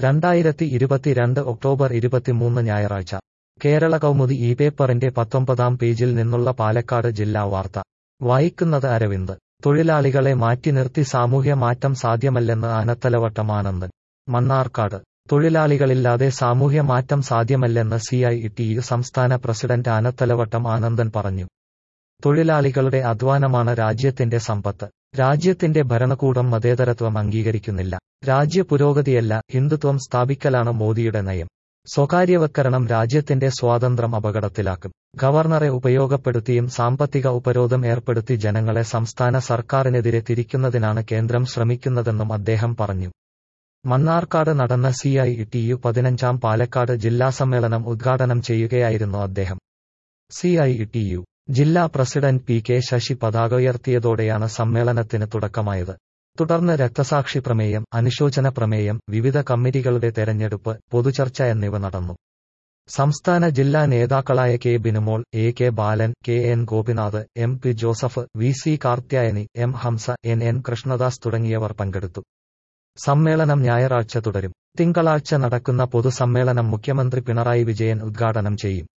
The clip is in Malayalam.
രണ്ടായിരത്തി ഇരുപത്തിരണ്ട് ഒക്ടോബർ ഇരുപത്തിമൂന്ന് ഞായറാഴ്ച കേരള കൗമുദി ഈ പേപ്പറിന്റെ പത്തൊമ്പതാം പേജിൽ നിന്നുള്ള പാലക്കാട് ജില്ലാ വാർത്ത വായിക്കുന്നത് അരവിന്ദ് തൊഴിലാളികളെ മാറ്റി നിർത്തി സാമൂഹ്യ മാറ്റം സാധ്യമല്ലെന്ന് ആനത്തലവട്ടം ആനന്ദൻ മണ്ണാർക്കാട് തൊഴിലാളികളില്ലാതെ സാമൂഹ്യ മാറ്റം സാധ്യമല്ലെന്ന് സി ഐ ടി യു സംസ്ഥാന പ്രസിഡന്റ് ആനത്തലവട്ടം ആനന്ദൻ പറഞ്ഞു തൊഴിലാളികളുടെ അധ്വാനമാണ് രാജ്യത്തിന്റെ സമ്പത്ത് രാജ്യത്തിന്റെ ഭരണകൂടം മതേതരത്വം അംഗീകരിക്കുന്നില്ല രാജ്യ പുരോഗതിയല്ല ഹിന്ദുത്വം സ്ഥാപിക്കലാണ് മോദിയുടെ നയം സ്വകാര്യവൽക്കരണം രാജ്യത്തിന്റെ സ്വാതന്ത്ര്യം അപകടത്തിലാക്കും ഗവർണറെ ഉപയോഗപ്പെടുത്തിയും സാമ്പത്തിക ഉപരോധം ഏർപ്പെടുത്തി ജനങ്ങളെ സംസ്ഥാന സർക്കാരിനെതിരെ തിരിക്കുന്നതിനാണ് കേന്ദ്രം ശ്രമിക്കുന്നതെന്നും അദ്ദേഹം പറഞ്ഞു മണ്ണാർക്കാട് നടന്ന സി ഐ ടി യു പതിനഞ്ചാം പാലക്കാട് ജില്ലാ സമ്മേളനം ഉദ്ഘാടനം ചെയ്യുകയായിരുന്നു അദ്ദേഹം സി ഐ ടി യു ജില്ലാ പ്രസിഡന്റ് പി കെ ശശി പതാക ഉയർത്തിയതോടെയാണ് സമ്മേളനത്തിന് തുടക്കമായത് തുടർന്ന് രക്തസാക്ഷി പ്രമേയം അനുശോചന പ്രമേയം വിവിധ കമ്മിറ്റികളുടെ തെരഞ്ഞെടുപ്പ് പൊതുചർച്ച എന്നിവ നടന്നു സംസ്ഥാന ജില്ലാ നേതാക്കളായ K Binumol A K Balan K N Gopinath M P Joseph V C Karthyayani M Hamsa N N Krishnadas തുടങ്ങിയവർ പങ്കെടുത്തു സമ്മേളനം ഞായറാഴ്ച തുടരും തിങ്കളാഴ്ച നടക്കുന്ന പൊതുസമ്മേളനം മുഖ്യമന്ത്രി പിണറായി വിജയൻ ഉദ്ഘാടനം ചെയ്യും